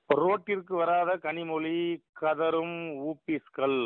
ரோட்டிற்கு வராத கனிமொழி கதரும் ஊபிஸ்கள்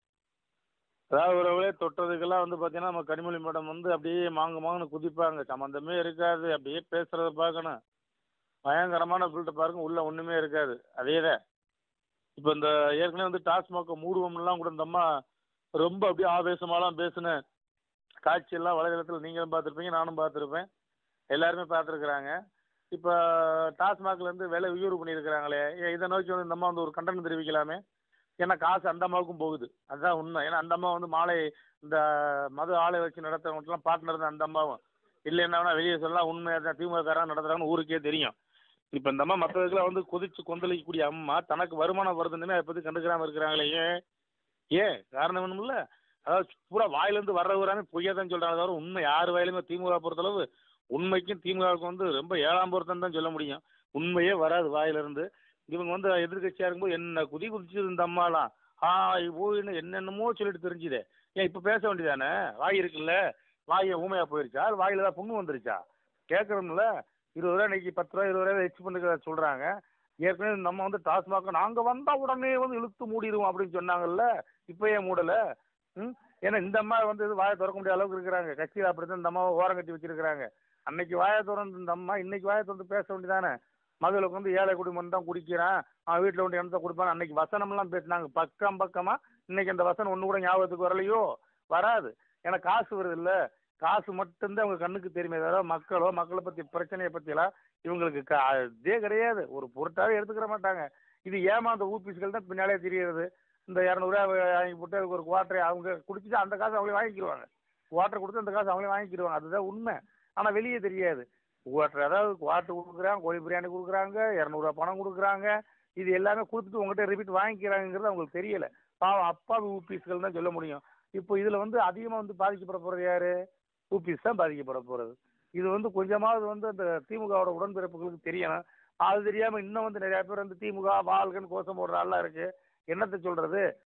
அதாவது உறவுகளே தொட்டதுக்கெல்லாம் வந்து பார்த்தீங்கன்னா நம்ம கனிமொழி மேடம் வந்து அப்படியே மாங்கு மாங்குன்னு குதிப்பாங்க சம்மந்தமே இருக்காது அப்படியே பேசுகிறத பார்க்கணும் பயங்கரமான ஃபில்டர் பாருங்க உள்ளே ஒன்றுமே இருக்காது அதே தான் இப்போ இந்த ஏற்கனவே வந்து டாஸ்மாகை மூடுவோம்லாம் கூட இந்த அம்மா ரொம்ப அப்படியே ஆவேசமாலாம் பேசின காட்சியெல்லாம் வலைதளத்தில் நீங்களும் பார்த்துருப்பீங்க நானும் பார்த்துருப்பேன் எல்லாருமே பார்த்துருக்குறாங்க இப்போ டாஸ்மாக்லேருந்து விலை உயர்வு பண்ணியிருக்கிறாங்களே ஏன் இதை நோக்கி வந்து இந்த அம்மா வந்து ஒரு கண்டனம் தெரிவிக்கலாமே ஏன்னா காசு அந்த அம்மாவுக்கும் போகுது அதுதான் உண்மை ஏன்னா அந்த அம்மா வந்து மாலை இந்த மது ஆலை வச்சு நடத்துறவங்கலாம் பார்ட்னர் தான் அந்த அம்மாவும் இல்லைன்னா வெளியே சொல்லலாம் உண்மையாக தான் திமுககாரன் நடத்துகிறாங்கன்னு ஊருக்கே தெரியும் இப்போ இந்த அம்மா மற்றதுக்கெல்லாம் வந்து கொதிச்சு கொந்தளிக்கக்கூடிய அம்மா தனக்கு வருமானம் வருதுன்னு அதை பற்றி கண்டுக்கிறாம இருக்கிறாங்களே ஏன் ஏன் காரணம் வேணும்ல அதாவது பூரா வாயிலேருந்து வர்றவராமே பொய்யா தான் சொல்கிறாங்க தவிர உண்மை யார் வாயிலுமே திமுக பொறுத்தளவு உண்மைக்கும் திமுகவுக்கு வந்து ரொம்ப ஏழாம் பொருத்தம் தான் சொல்ல முடியும் உண்மையே வராது வாயிலிருந்து இவங்க வந்து எதிர்கட்சியாக இருக்கும்போது என்ன குதி குதிச்சது இந்த அம்மாலாம் ஆய் ஓய்னு என்னென்னமோ சொல்லிட்டு தெரிஞ்சுதே ஏன் இப்போ பேச வேண்டியதானே வாய் இருக்குல்ல வாயை ஊமையாக போயிருச்சா அது வாயில் தான் புண்ணு வந்துருச்சா கேட்குறோம்ல இருபது ரூபா இன்னைக்கு பத்து ரூபா இருபது ரூபா எச்சு பண்ணுறத சொல்கிறாங்க ஏற்கனவே நம்ம வந்து டாஸ்மாக நாங்கள் வந்தால் உடனே வந்து இழுத்து மூடிடுவோம் அப்படின்னு சொன்னாங்கல்ல இப்போ ஏன் மூடலை ம் ஏன்னா இந்த அம்மா வந்து இது வாயை திறக்க முடியாத அளவுக்கு இருக்கிறாங்க கட்சியில் அப்படி தான் இந்த அம்மாவை ஓரம் கட்டி வச்சிருக்கிறாங்க அன்னைக்கு வாயை திறந்து இந்த அம்மா இன்னைக்கு வாயை திறந்து பேச வேண்டியதானே மதுவில் வந்து ஏழை குடிமகன் தான் குடிக்கிறான் அவன் வீட்டில் வந்து எண்ணத்தை கொடுப்பான் அன்னைக்கு வசனம்லாம் பேசினாங்க பக்கம் பக்கமாக இன்னைக்கு அந்த வசனம் ஒன்று கூட ஞாபகத்துக்கு வரலையோ வராது ஏன்னா காசு வருது இல்லை காசு மட்டும்தான் அவங்க கண்ணுக்கு தெரியுமே தவிர மக்களோ மக்களை பற்றி பிரச்சனையை பற்றியெல்லாம் இவங்களுக்கு க இதே கிடையாது ஒரு பொருட்டாவே எடுத்துக்கிற மாட்டாங்க இது ஏமாந்த ஊபிஸ்கள் தான் பின்னாலே தெரியறது இந்த இரநூறுவா வாங்கி போட்டு அதுக்கு ஒரு குவாட்டரை அவங்க குடிச்சிட்டு அந்த காசு அவங்களே வாங்கிக்கிடுவாங்க குவாட்டர் கொடுத்து அந்த காசு அவங்களே வாங்கிக்கிடுவாங்க அதுதான் உண்மை ஆனால் வெளியே தெரியாது குவாட்டர் அதாவது குவாட்டர் கொடுக்குறாங்க கோழி பிரியாணி கொடுக்குறாங்க இரநூறுவா பணம் கொடுக்குறாங்க இது எல்லாமே கொடுத்துட்டு உங்கள்கிட்ட ரிப்பீட் வாங்கிக்கிறாங்கிறது அவங்களுக்கு தெரியல பாவம் அப்பாவி ஊபிஸ்கள் தான் சொல்ல முடியும் இப்போ இதில் வந்து அதிகமாக வந்து பாதிக்கப்பட போகிறது யார் ஊபிஸ் தான் பாதிக்கப்பட போகிறது இது வந்து கொஞ்சமாவது வந்து அந்த திமுகவோட உடன்பிறப்புகளுக்கு தெரியணும் அது தெரியாமல் இன்னும் வந்து நிறையா பேர் வந்து திமுக வாழ்கன்னு கோஷம் போடுற ஆள்லாம் இருக்குது என்னத்தை சொல்கிறது